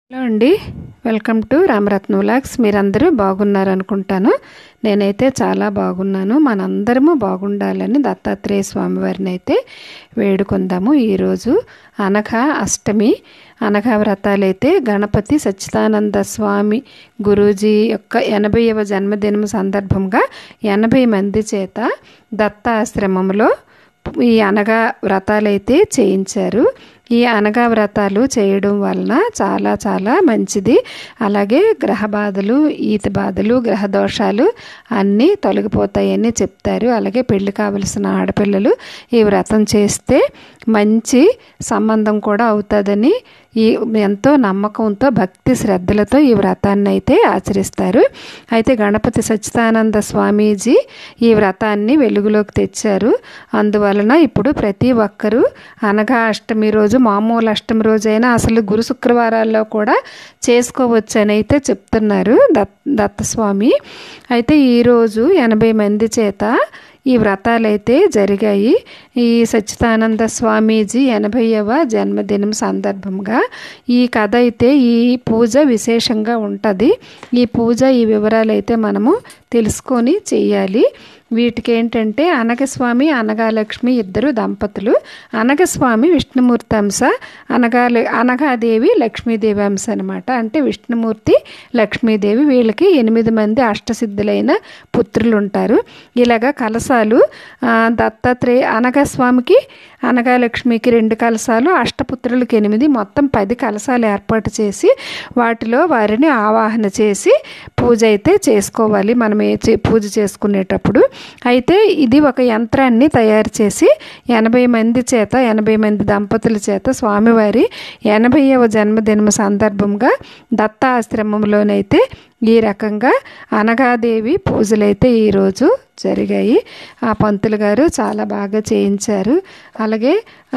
hello అండి welcome to Ramaratna vlogs మీరందరూ బాగున్నారు అనుకుంటాను నేనైతే చాలా బాగున్నాను మనందరము బాగుండాలని దత్తాత్రేయ స్వామివారిని అయితే వేడుకుందాము ఈరోజు అనఘా అష్టమి అనఘా వ్రతాలైతే గణపతి సచ్చిదానంద స్వామి గురూజీ యొక్క ఎనభైవ జన్మదినం సందర్భంగా ఎనభై మంది చేత దత్తాశ్రమంలో ఈ అనగా వ్రతాలైతే చేయించారు ఈ అనగా వ్రతాలు చేయడం వలన చాలా చాలా మంచిది అలాగే గ్రహ బాధలు ఈత బాధలు గ్రహ దోషాలు అన్నీ తొలగిపోతాయని చెప్తారు అలాగే పెళ్లి కావలసిన ఆడపిల్లలు ఈ వ్రతం చేస్తే మంచి సంబంధం కూడా అవుతుందని ఈ ఎంతో నమ్మకంతో భక్తి శ్రద్ధలతో ఈ వ్రతాన్ని అయితే ఆచరిస్తారు అయితే గణపతి సచ్చిదానంద స్వామీజీ ఈ వ్రతాన్ని వెలుగులోకి తెచ్చారు అందువలన ఇప్పుడు ప్రతి ఒక్కరూ అనగా అష్టమి రోజు మామూలు అష్టమి రోజైనా అసలు గురు శుక్రవారాల్లో కూడా చేసుకోవచ్చని అయితే చెప్తున్నారు దత్ దత్తస్వామి అయితే ఈరోజు ఎనభై మంది చేత ఈ వ్రతాలైతే జరిగాయి ఈ సచ్చిదానంద స్వామీజీ ఎనభైవ జన్మదినం సందర్భంగా ఈ కథ అయితే ఈ పూజ విశేషంగా ఉంటుంది ఈ పూజ ఈ వివరాలు అయితే మనము తెలుసుకొని చెయ్యాలి వీటికి ఏంటంటే అనగస్వామి అనగాలక్ష్మి ఇద్దరు దంపతులు అనగస్వామి విష్ణుమూర్తి అంశ అనగా అనగాదేవి లక్ష్మీదేవి అంశ అనమాట అంటే విష్ణుమూర్తి లక్ష్మీదేవి వీళ్ళకి ఎనిమిది మంది అష్టసిద్ధులైన పుత్రులు ఉంటారు ఇలాగ కలశాలు దత్తాత్రేయ అనగస్వామికి అనగాలక్ష్మికి రెండు కలశాలు అష్టపుత్రులకి ఎనిమిది మొత్తం పది కలశాలు ఏర్పాటు చేసి వాటిలో వారిని ఆవాహన చేసి పూజ అయితే చేసుకోవాలి మనం ఏ పూజ చేసుకునేటప్పుడు అయితే ఇది ఒక యంత్రాన్ని తయారు చేసి ఎనభై మంది చేత ఎనభై మంది దంపతుల చేత స్వామివారి ఎనభైవ జన్మదినం సందర్భంగా దత్త ఆశ్రమంలోనైతే ఈ రకంగా అనగాదేవి పూజలైతే ఈరోజు జరిగాయి ఆ పంతులు గారు చాలా బాగా చేయించారు అలాగే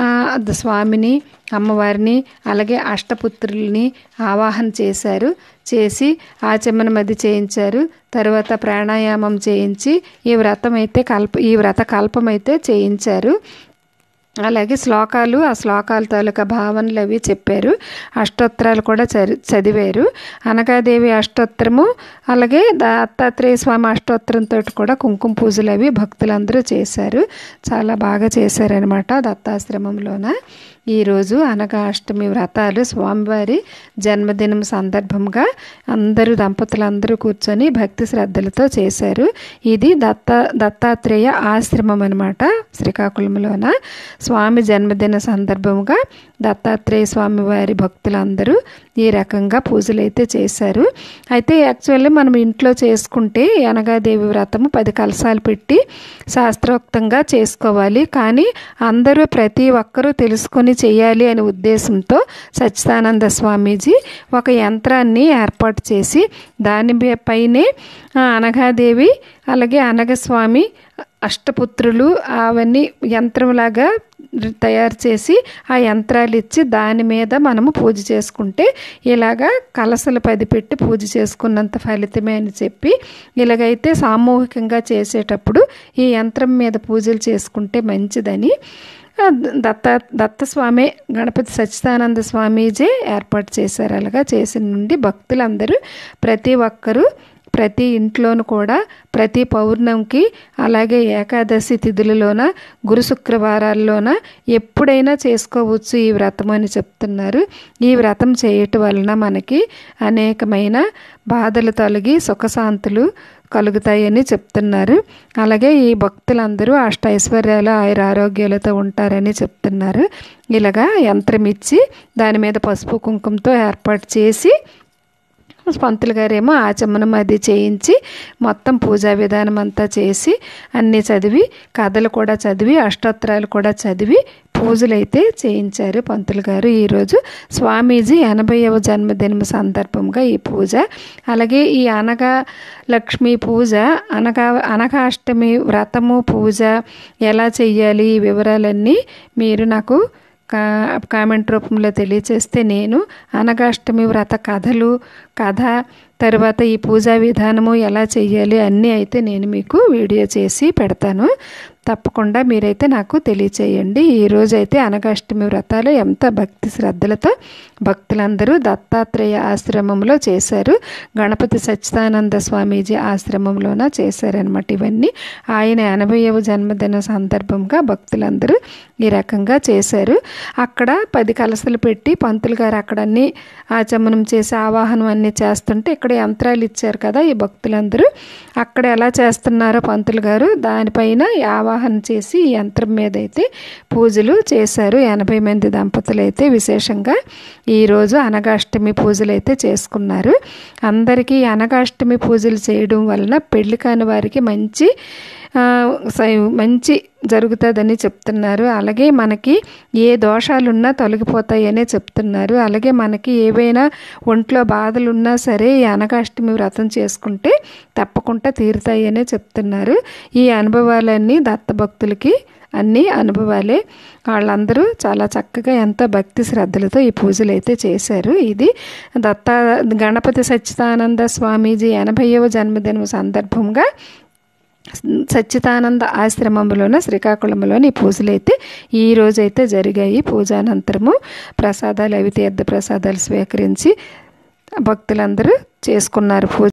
స్వామిని అమ్మవారిని అలాగే అష్టపుత్రుల్ని ఆవాహన చేశారు చేసి ఆచమన మది చేయించారు తర్వాత ప్రాణాయామం చేయించి ఈ వ్రతం అయితే కల్ప ఈ వ్రత కల్పం అయితే చేయించారు అలాగే శ్లోకాలు ఆ శ్లోకాల తాలూకా భావనలు అవి చెప్పారు అష్టోత్తరాలు కూడా చరి చదివారు అనగాదేవి అష్టోత్తరము అలాగే దత్తాత్రేయ స్వామి అష్టోత్తరంతో కూడా కుంకుమ పూజలు అవి భక్తులందరూ చేశారు చాలా బాగా చేశారనమాట దత్తాశ్రమంలోన ఈరోజు అనగా అష్టమి వ్రతాలు స్వామివారి జన్మదినం సందర్భంగా అందరూ దంపతులందరూ కూర్చొని భక్తి శ్రద్ధలతో చేశారు ఇది దత్త దత్తాత్రేయ ఆశ్రమం అనమాట శ్రీకాకుళంలోన స్వామి జన్మదిన సందర్భంగా దత్తాత్రేయ స్వామి వారి భక్తులందరూ ఈ రకంగా పూజలు అయితే చేశారు అయితే యాక్చువల్లీ మనం ఇంట్లో చేసుకుంటే అనగాదేవి వ్రతము పది కలసాలు పెట్టి శాస్త్రోక్తంగా చేసుకోవాలి కానీ అందరూ ప్రతి ఒక్కరూ తెలుసుకొని చేయాలి అనే ఉద్దేశంతో సచ్చిదానంద స్వామీజీ ఒక యంత్రాన్ని ఏర్పాటు చేసి దాని పైనే అనగాదేవి అలాగే అనగస్వామి అష్టపుత్రులు అవన్నీ యంత్రంలాగా తయారు చేసి ఆ యంత్రాలు ఇచ్చి దాని మీద మనము పూజ చేసుకుంటే ఇలాగా కలసలు పది పెట్టి పూజ చేసుకున్నంత ఫలితమే అని చెప్పి ఇలాగైతే సామూహికంగా చేసేటప్పుడు ఈ యంత్రం మీద పూజలు చేసుకుంటే మంచిదని దత్త దత్తస్వామి గణపతి సచ్చిదానంద స్వామీజీ ఏర్పాటు చేశారు అలాగా చేసిన నుండి భక్తులందరూ ప్రతి ఒక్కరూ ప్రతి ఇంట్లోనూ కూడా ప్రతి పౌర్ణమికి అలాగే ఏకాదశి తిథులలోన గురు శుక్రవారాల్లోన ఎప్పుడైనా చేసుకోవచ్చు ఈ వ్రతం అని చెప్తున్నారు ఈ వ్రతం చేయటం వలన మనకి అనేకమైన బాధలు తొలగి సుఖశాంతులు కలుగుతాయని చెప్తున్నారు అలాగే ఈ భక్తులందరూ అష్టైశ్వర్యాలు ఆయుర ఆరోగ్యాలతో ఉంటారని చెప్తున్నారు ఇలాగా యంత్రం ఇచ్చి దాని మీద పసుపు కుంకుమతో ఏర్పాటు చేసి పంతులు గారేమో ఆచమనం అది చేయించి మొత్తం పూజా విధానం అంతా చేసి అన్నీ చదివి కథలు కూడా చదివి అష్టోత్తరాలు కూడా చదివి పూజలు అయితే చేయించారు పంతులు గారు ఈరోజు స్వామీజీ ఎనభైవ జన్మదినం సందర్భంగా ఈ పూజ అలాగే ఈ అనగా లక్ష్మి పూజ అనగా అనగాష్టమి వ్రతము పూజ ఎలా చెయ్యాలి ఈ వివరాలన్నీ మీరు నాకు కా కామెంట్ రూపంలో తెలియచేస్తే నేను అనగాష్టమి వ్రత కథలు కథ తర్వాత ఈ పూజా విధానము ఎలా చెయ్యాలి అన్నీ అయితే నేను మీకు వీడియో చేసి పెడతాను తప్పకుండా మీరైతే నాకు తెలియచేయండి ఈరోజు అయితే అనగాష్టమి వ్రతాలు ఎంత భక్తి శ్రద్ధలతో భక్తులందరూ దత్తాత్రేయ ఆశ్రమంలో చేశారు గణపతి సచ్చిదానంద స్వామీజీ ఆశ్రమంలోన చేశారనమాట ఇవన్నీ ఆయన ఎనభైవ జన్మదిన సందర్భంగా భక్తులందరూ ఈ రకంగా చేశారు అక్కడ పది కలసలు పెట్టి పంతులు గారు అక్కడ అన్ని ఆచమనం చేసి ఆవాహనం అన్నీ చేస్తుంటే ఇక్కడ యంత్రాలు ఇచ్చారు కదా ఈ భక్తులందరూ అక్కడ ఎలా చేస్తున్నారో పంతులు గారు దానిపైన ఈ ఆవాహన చేసి ఈ యంత్రం మీద అయితే పూజలు చేశారు ఎనభై మంది దంపతులు అయితే విశేషంగా ఈరోజు అనగాష్టమి పూజలు అయితే చేసుకున్నారు అందరికీ అనగాష్టమి పూజలు చేయడం వలన పెళ్లి కాని వారికి మంచి ఆ, సై- మంచి జరుగుతుందని చెప్తున్నారు అలాగే మనకి ఏ దోషాలున్నా తొలగిపోతాయనే చెప్తున్నారు అలాగే మనకి ఏవైనా ఒంట్లో బాధలున్నా సరే ఈ అనగాష్టమి వ్రతం చేసుకుంటే తప్పకుండా తీరుతాయనే చెప్తున్నారు ఈ అనుభవాలన్నీ దత్తభక్తులకి అన్ని అనుభవాలే వాళ్ళందరూ చాలా చక్కగా ఎంతో భక్తి శ్రద్ధలతో ఈ పూజలు అయితే చేశారు ఇది దత్త గణపతి సచ్చిదానంద స్వామీజీ ఎనభైవ జన్మదినం సందర్భంగా సచ్చిదానంద ఆశ్రమంలోన శ్రీకాకుళంలోని ఈ పూజలు అయితే ఈ రోజైతే జరిగాయి పూజానంతరము ప్రసాదాలు అవి తీర్థ ప్రసాదాలు స్వీకరించి భక్తులందరూ చేసుకున్నారు పూజ